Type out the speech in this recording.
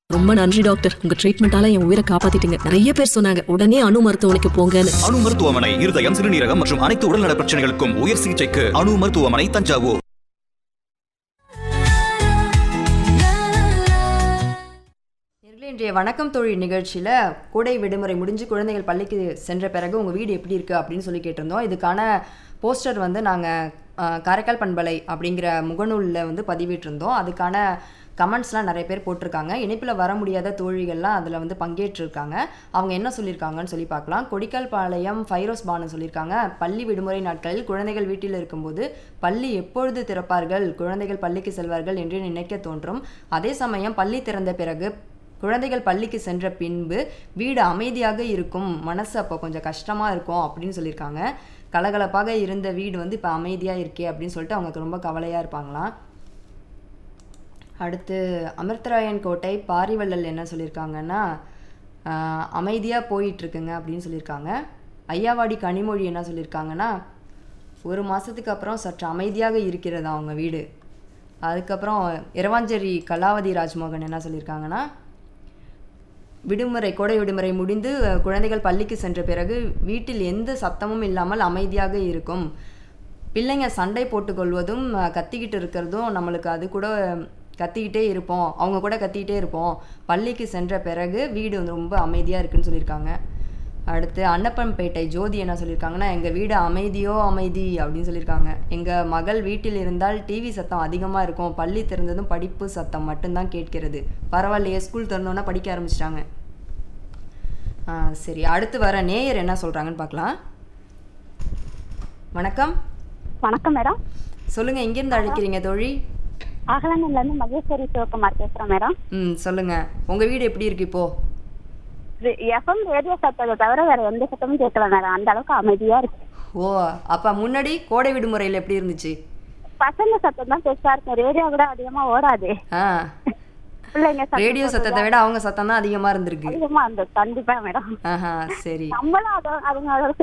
ரொம்ப நன்றி டாக்டர் உங்க ட்ரீட்மெண்டால என் உயிரை காப்பாத்திட்டீங்க நிறைய பேர் சொன்னாங்க உடனே அணு மருத்துவமனைக்கு போங்கன்னு அணு மருத்துவமனை இருதயம் சிறுநீரகம் மற்றும் அனைத்து உடல்நல பிரச்சனைகளுக்கும் உயர் சிகிச்சைக்கு அணு மருத்துவமனை தஞ்சாவூர் நேர்களே, இன்றைய வணக்கம் தொழில் நிகழ்ச்சியில் கோடை விடுமுறை முடிஞ்சு குழந்தைகள் பள்ளிக்கு சென்ற பிறகு உங்கள் வீடு எப்படி இருக்குது அப்படின்னு சொல்லி கேட்டிருந்தோம் இதுக்கான போஸ்டர் வந்து நாங்கள் காரைக்கால் பண்பலை அப்படிங்கிற முகநூலில் வந்து பதிவிட்டிருந்தோம் அதுக்கான கமெண்ட்ஸ்லாம் நிறைய பேர் போட்டிருக்காங்க இணைப்பில் வர முடியாத தோழிகள்லாம் அதில் வந்து பங்கேற்றிருக்காங்க அவங்க என்ன சொல்லியிருக்காங்கன்னு சொல்லி பார்க்கலாம் கொடிக்கல் பாளையம் ஃபைரோஸ் பானு சொல்லியிருக்காங்க பள்ளி விடுமுறை நாட்களில் குழந்தைகள் வீட்டில் இருக்கும்போது பள்ளி எப்பொழுது திறப்பார்கள் குழந்தைகள் பள்ளிக்கு செல்வார்கள் என்று நினைக்க தோன்றும் அதே சமயம் பள்ளி திறந்த பிறகு குழந்தைகள் பள்ளிக்கு சென்ற பின்பு வீடு அமைதியாக இருக்கும் மனசு அப்போ கொஞ்சம் கஷ்டமாக இருக்கும் அப்படின்னு சொல்லியிருக்காங்க கலகலப்பாக இருந்த வீடு வந்து இப்போ அமைதியாக இருக்கே அப்படின்னு சொல்லிட்டு அவங்க ரொம்ப கவலையாக இருப்பாங்களாம் அடுத்து அமிர்தராயன் கோட்டை பாரிவள்ளல் என்ன சொல்லியிருக்காங்கன்னா அமைதியாக போயிட்டுருக்குங்க அப்படின்னு சொல்லியிருக்காங்க ஐயாவாடி கனிமொழி என்ன சொல்லியிருக்காங்கன்னா ஒரு மாதத்துக்கு அப்புறம் சற்று அமைதியாக இருக்கிறது அவங்க வீடு அதுக்கப்புறம் இரவாஞ்சேரி கலாவதி ராஜ்மோகன் என்ன சொல்லியிருக்காங்கன்னா விடுமுறை கோடை விடுமுறை முடிந்து அஹ், குழந்தைகள் பள்ளிக்கு சென்ற பிறகு வீட்டில் எந்த சத்தமும் இல்லாமல் அமைதியாக இருக்கும் பிள்ளைங்க சண்டை போட்டுக்கொள்வதும் அஹ், கத்திக்கிட்டு இருக்கிறதும் நம்மளுக்கு அது கூட அஹ், கத்திக்கிட்டே இருப்போம் அவங்க கூட கத்திக்கிட்டே இருப்போம் பள்ளிக்கு சென்ற பிறகு வீடு வந்து ரொம்ப அமைதியாக இருக்குன்னு சொல்லியிருக்காங்க அடுத்து அன்னப்பன்பேட்டை ஜோதி என்ன சொல்லியிருக்காங்கன்னா எங்கள் வீடு அமைதியோ அமைதி அப்படின்னு சொல்லியிருக்காங்க எங்கள் மகள் வீட்டில் இருந்தால் டிவி சத்தம் அதிகமாக இருக்கும் பள்ளி திறந்ததும் படிப்பு சத்தம் மட்டும்தான் கேட்கிறது பரவாயில்லையே ஸ்கூல் திறந்தோன்னா படிக்க ஆரம்பிச்சிட்டாங்க ஆ சரி அடுத்து வர நேயர் என்ன சொல்கிறாங்கன்னு பார்க்கலாம் வணக்கம் வணக்கம் மேடம் சொல்லுங்கள் எங்கேருந்து அழைக்கிறீங்க தோழி அகலங்கள்ல இருந்து மகேஸ்வரி சிவகுமார் பேசுறேன் மேடம் ம் சொல்லுங்கள் உங்கள் வீடு எப்படி இருக்கு இப்போது எஃப்எம் ரேடியோ சத்தத்தை தவிர வேற எந்த சத்தமும் கேட்கல மேடம் அந்த அளவுக்கு அமைதியா இருக்கு ஓ அப்போ முன்னாடி கோடை விடுமுறையில் எப்படி இருந்துச்சு பசங்க சத்தம் தான் பெருசா இருக்கும் ரேடியோ கூட அதிகமா ஓடாது ஆ பிள்ளைங்க சத்தம் ரேடியோ சத்தத்தை விட அவங்க சத்தம் தான் அதிகமாக இருந்திருக்கு அதிகமா இருந்தது கண்டிப்பா மேடம் ஆஹா சரி நம்மளும் அதை அதுங்க